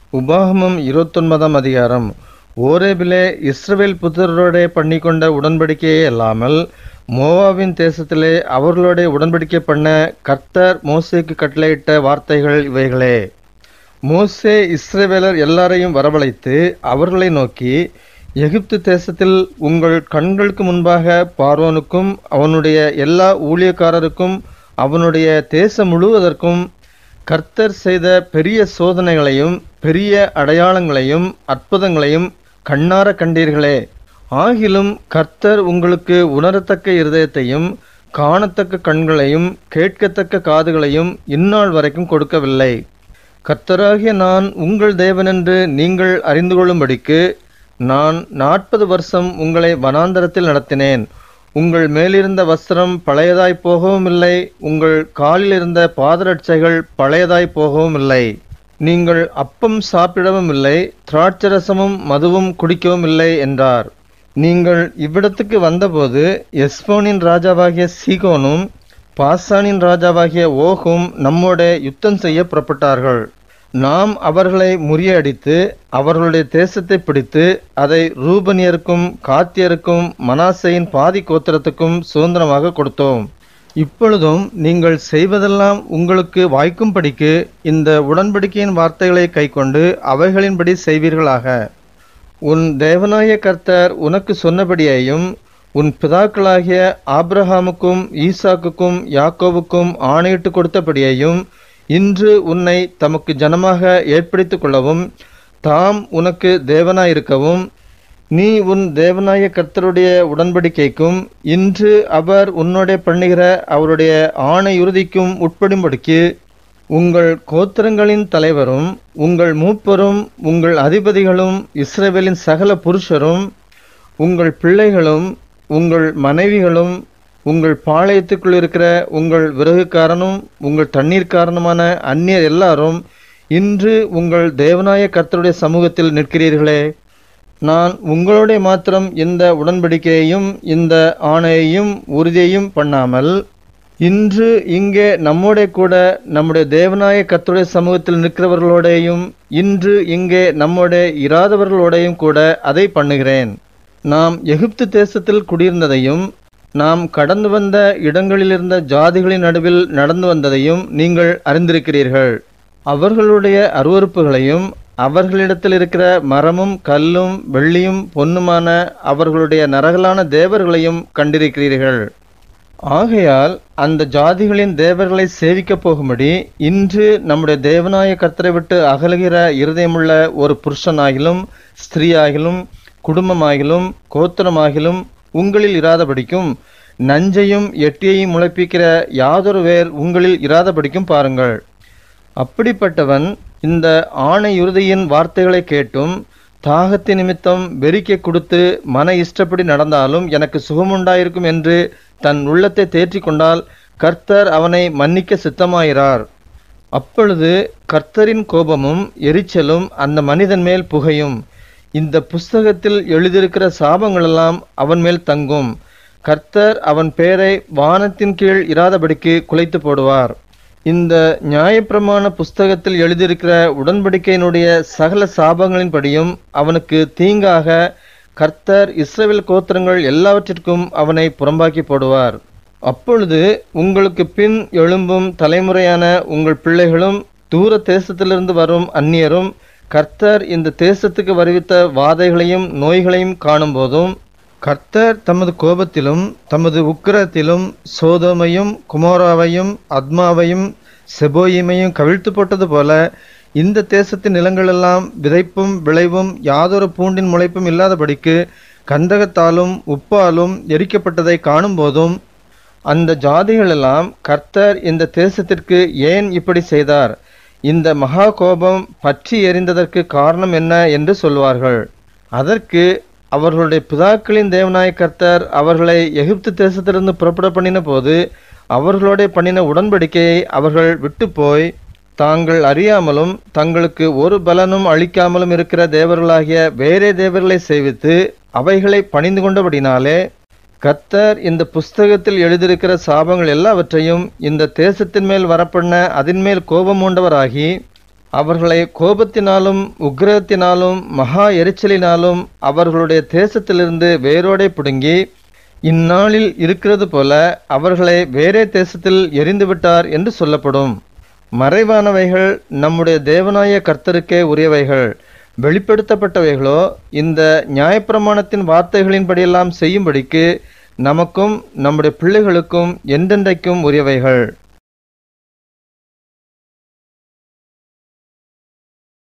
உபாகமம் இருபத்தொன்பதாம் அதிகாரம் ஓரேபிலே இஸ்ரவேல் புத்திரரோடே பண்ணிக்கொண்ட உடன்படிக்கையே அல்லாமல் மோவாவின் தேசத்திலே அவர்களோடே உடன்படிக்கை பண்ண கர்த்தர் மோசேக்கு கட்டளையிட்ட வார்த்தைகள் இவைகளே மோசே இஸ்ரவேலர் எல்லாரையும் வரவழைத்து அவர்களை நோக்கி எகிப்து தேசத்தில் உங்கள் கண்களுக்கு முன்பாக பார்வோனுக்கும் அவனுடைய எல்லா ஊழியக்காரருக்கும் அவனுடைய தேசம் முழுவதற்கும் கர்த்தர் செய்த பெரிய சோதனைகளையும் பெரிய அடையாளங்களையும் அற்புதங்களையும் கண்ணார கண்டீர்களே ஆகிலும் கர்த்தர் உங்களுக்கு உணரத்தக்க இருதயத்தையும் காணத்தக்க கண்களையும் கேட்கத்தக்க காதுகளையும் இந்நாள் வரைக்கும் கொடுக்கவில்லை கர்த்தராகிய நான் உங்கள் தேவனென்று நீங்கள் அறிந்து கொள்ளும்படிக்கு நான் நாற்பது வருஷம் உங்களை வனாந்தரத்தில் நடத்தினேன் உங்கள் மேலிருந்த வஸ்திரம் பழையதாய் போகவும் இல்லை உங்கள் காலில் இருந்த பாதரட்சைகள் பழையதாய் போகவும் இல்லை நீங்கள் அப்பம் சாப்பிடவும் இல்லை திராட்சரசமும் மதுவும் குடிக்கவும் இல்லை என்றார் நீங்கள் இவ்விடத்துக்கு வந்தபோது எஸ்போனின் ராஜாவாகிய சீகோனும் பாசானின் ராஜாவாகிய ஓகும் நம்மோட யுத்தம் செய்ய புறப்பட்டார்கள் நாம் அவர்களை முறியடித்து அவர்களுடைய தேசத்தை பிடித்து அதை ரூபனியருக்கும் காத்தியருக்கும் மனாசையின் பாதி கோத்திரத்துக்கும் சுதந்திரமாக கொடுத்தோம் இப்பொழுதும் நீங்கள் செய்வதெல்லாம் உங்களுக்கு வாய்க்கும்படிக்கு இந்த உடன்படிக்கையின் வார்த்தைகளை கைக்கொண்டு அவைகளின்படி செய்வீர்களாக உன் தேவனாய கர்த்தர் உனக்கு சொன்னபடியேயும் உன் பிதாக்களாகிய ஆபிரஹாமுக்கும் ஈசாக்குக்கும் யாக்கோவுக்கும் ஆணையிட்டு கொடுத்தபடியேயும் இன்று உன்னை தமக்கு ஜனமாக ஏற்படுத்திக் கொள்ளவும் தாம் உனக்கு தேவனாயிருக்கவும் நீ உன் தேவனாய கர்த்தருடைய உடன்படிக்கைக்கும் இன்று அவர் உன்னோட பண்ணுகிற அவருடைய ஆணை உறுதிக்கும் உட்படும்படிக்கு உங்கள் கோத்திரங்களின் தலைவரும் உங்கள் மூப்பரும் உங்கள் அதிபதிகளும் இஸ்ரவேலின் சகல புருஷரும் உங்கள் பிள்ளைகளும் உங்கள் மனைவிகளும் உங்கள் பாளையத்துக்குள் இருக்கிற உங்கள் விறகுக்காரனும் உங்கள் தண்ணீர்க்காரனுமான அந்நியர் எல்லாரும் இன்று உங்கள் தேவனாய கர்த்தருடைய சமூகத்தில் நிற்கிறீர்களே நான் உங்களோட மாத்திரம் இந்த உடன்படிக்கையையும் இந்த ஆணையையும் உறுதியையும் பண்ணாமல் இன்று இங்கே நம்மோட கூட நம்முடைய தேவனாய கர்த்தருடைய சமூகத்தில் நிற்கிறவர்களோடையும் இன்று இங்கே நம்மோட இராதவர்களோடையும் கூட அதை பண்ணுகிறேன் நாம் எகிப்து தேசத்தில் குடியிருந்ததையும் நாம் கடந்து வந்த இடங்களிலிருந்த ஜாதிகளின் நடுவில் நடந்து வந்ததையும் நீங்கள் அறிந்திருக்கிறீர்கள் அவர்களுடைய அருவறுப்புகளையும் அவர்களிடத்தில் இருக்கிற மரமும் கல்லும் வெள்ளியும் பொன்னுமான அவர்களுடைய நரகலான தேவர்களையும் கண்டிருக்கிறீர்கள் ஆகையால் அந்த ஜாதிகளின் தேவர்களை சேவிக்கப் போகும்படி இன்று நம்முடைய தேவனாய கர்த்தரை விட்டு அகலுகிற இருதயமுள்ள ஒரு புருஷனாகிலும் ஸ்திரீயாகிலும் குடும்பமாகிலும் கோத்திரமாகிலும் உங்களில் இராதபடிக்கும் நஞ்சையும் எட்டியையும் முளைப்பிக்கிற யாதொரு வேர் உங்களில் இராதபடிக்கும் பாருங்கள் அப்படிப்பட்டவன் இந்த ஆணை உறுதியின் வார்த்தைகளை கேட்டும் தாகத்தி நிமித்தம் வெறிக்க கொடுத்து மன இஷ்டப்படி நடந்தாலும் எனக்கு சுகமுண்டாயிருக்கும் என்று தன் உள்ளத்தை தேற்றிக் கொண்டால் கர்த்தர் அவனை மன்னிக்க சித்தமாயிறார் அப்பொழுது கர்த்தரின் கோபமும் எரிச்சலும் அந்த மனிதன் மேல் புகையும் இந்த புஸ்தகத்தில் எழுதியிருக்கிற சாபங்களெல்லாம் அவன் மேல் தங்கும் கர்த்தர் அவன் பேரை வானத்தின் கீழ் இராதபடிக்கு குலைத்து போடுவார் இந்த நியாயப்பிரமாண புஸ்தகத்தில் எழுதியிருக்கிற உடன்படிக்கையினுடைய சகல சாபங்களின்படியும் அவனுக்கு தீங்காக கர்த்தர் இஸ்ரேல் கோத்திரங்கள் எல்லாவற்றிற்கும் அவனை புறம்பாக்கி போடுவார் அப்பொழுது உங்களுக்கு பின் எழும்பும் தலைமுறையான உங்கள் பிள்ளைகளும் தூர தேசத்திலிருந்து வரும் அந்நியரும் கர்த்தர் இந்த தேசத்துக்கு வருவித்த வாதைகளையும் நோய்களையும் காணும்போதும் கர்த்தர் தமது கோபத்திலும் தமது உக்கிரத்திலும் சோதோமையும் குமோராவையும் அத்மாவையும் செபோயிமையும் கவிழ்த்து போட்டது போல இந்த தேசத்தின் நிலங்களெல்லாம் விதைப்பும் விளைவும் யாதொரு பூண்டின் முளைப்பும் இல்லாதபடிக்கு கந்தகத்தாலும் உப்பாலும் எரிக்கப்பட்டதை காணும்போதும் அந்த ஜாதிகளெல்லாம் கர்த்தர் இந்த தேசத்திற்கு ஏன் இப்படி செய்தார் இந்த மகா கோபம் பற்றி எரிந்ததற்கு காரணம் என்ன என்று சொல்வார்கள் அதற்கு அவர்களுடைய பிதாக்களின் தேவநாய கர்த்தர் அவர்களை எகிப்து தேசத்திலிருந்து புறப்பட பண்ணின போது அவர்களோட பண்ணின உடன்படிக்கையை அவர்கள் விட்டு போய் தாங்கள் அறியாமலும் தங்களுக்கு ஒரு பலனும் அளிக்காமலும் இருக்கிற தேவர்களாகிய வேறே தேவர்களை சேவித்து அவைகளை பணிந்து கொண்டபடினாலே கர்த்தர் இந்த புஸ்தகத்தில் எழுதியிருக்கிற சாபங்கள் எல்லாவற்றையும் இந்த தேசத்தின் மேல் வரப்பண்ண அதன் மேல் கோபம் உண்டவராகி அவர்களை கோபத்தினாலும் உக்கிரகத்தினாலும் மகா எரிச்சலினாலும் அவர்களுடைய தேசத்திலிருந்து வேரோடே பிடுங்கி இந்நாளில் இருக்கிறது போல அவர்களை வேறே தேசத்தில் எரிந்துவிட்டார் என்று சொல்லப்படும் மறைவானவைகள் நம்முடைய தேவனாய கர்த்தருக்கே உரியவைகள் வெளிப்படுத்தப்பட்டவைகளோ இந்த நியாயப்பிரமாணத்தின் வார்த்தைகளின்படியெல்லாம் செய்யும்படிக்கு நமக்கும் நம்முடைய பிள்ளைகளுக்கும் என்றென்றைக்கும் உரியவைகள்